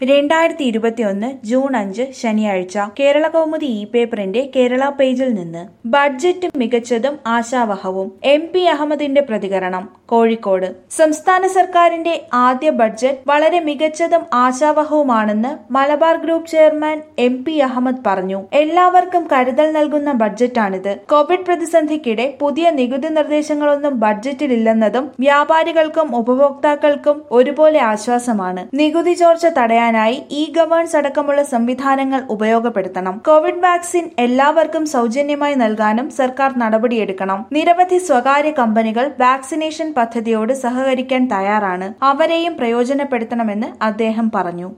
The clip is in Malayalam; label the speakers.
Speaker 1: രണ്ടായിരത്തി ഇരുപത്തിയൊന്ന് ജൂൺ അഞ്ച് ശനിയാഴ്ച കേരള കൗമുദി ഇ പേപ്പറിന്റെ കേരള പേജിൽ നിന്ന് ബഡ്ജറ്റ് മികച്ചതും ആശാവഹവും എം പി അഹമ്മദിന്റെ പ്രതികരണം കോഴിക്കോട് സംസ്ഥാന സർക്കാരിന്റെ ആദ്യ ബഡ്ജറ്റ് വളരെ മികച്ചതും ആശാവഹവുമാണെന്ന് Malabar group chairman M P Ahmed പറഞ്ഞു എല്ലാവർക്കും കരുതൽ നൽകുന്ന ബഡ്ജറ്റാണിത് കോവിഡ് പ്രതിസന്ധിക്കിടെ പുതിയ നികുതി നിർദ്ദേശങ്ങളൊന്നും ബഡ്ജറ്റിലില്ലെന്നതും വ്യാപാരികൾക്കും ഉപഭോക്താക്കൾക്കും ഒരുപോലെ ആശ്വാസമാണ് നികുതി ചോർച്ച തടയാനായി ഇ ഗവേൺസ് അടക്കമുള്ള സംവിധാനങ്ങൾ ഉപയോഗപ്പെടുത്തണം കോവിഡ് വാക്സിൻ എല്ലാവർക്കും സൗജന്യമായി നൽകാനും സർക്കാർ നടപടിയെടുക്കണം നിരവധി സ്വകാര്യ കമ്പനികൾ വാക്സിനേഷൻ പദ്ധതിയോട് സഹകരിക്കാൻ തയ്യാറാണ് അവരെയും പ്രയോജനപ്പെടുത്തണമെന്ന് അദ്ദേഹം പറഞ്ഞു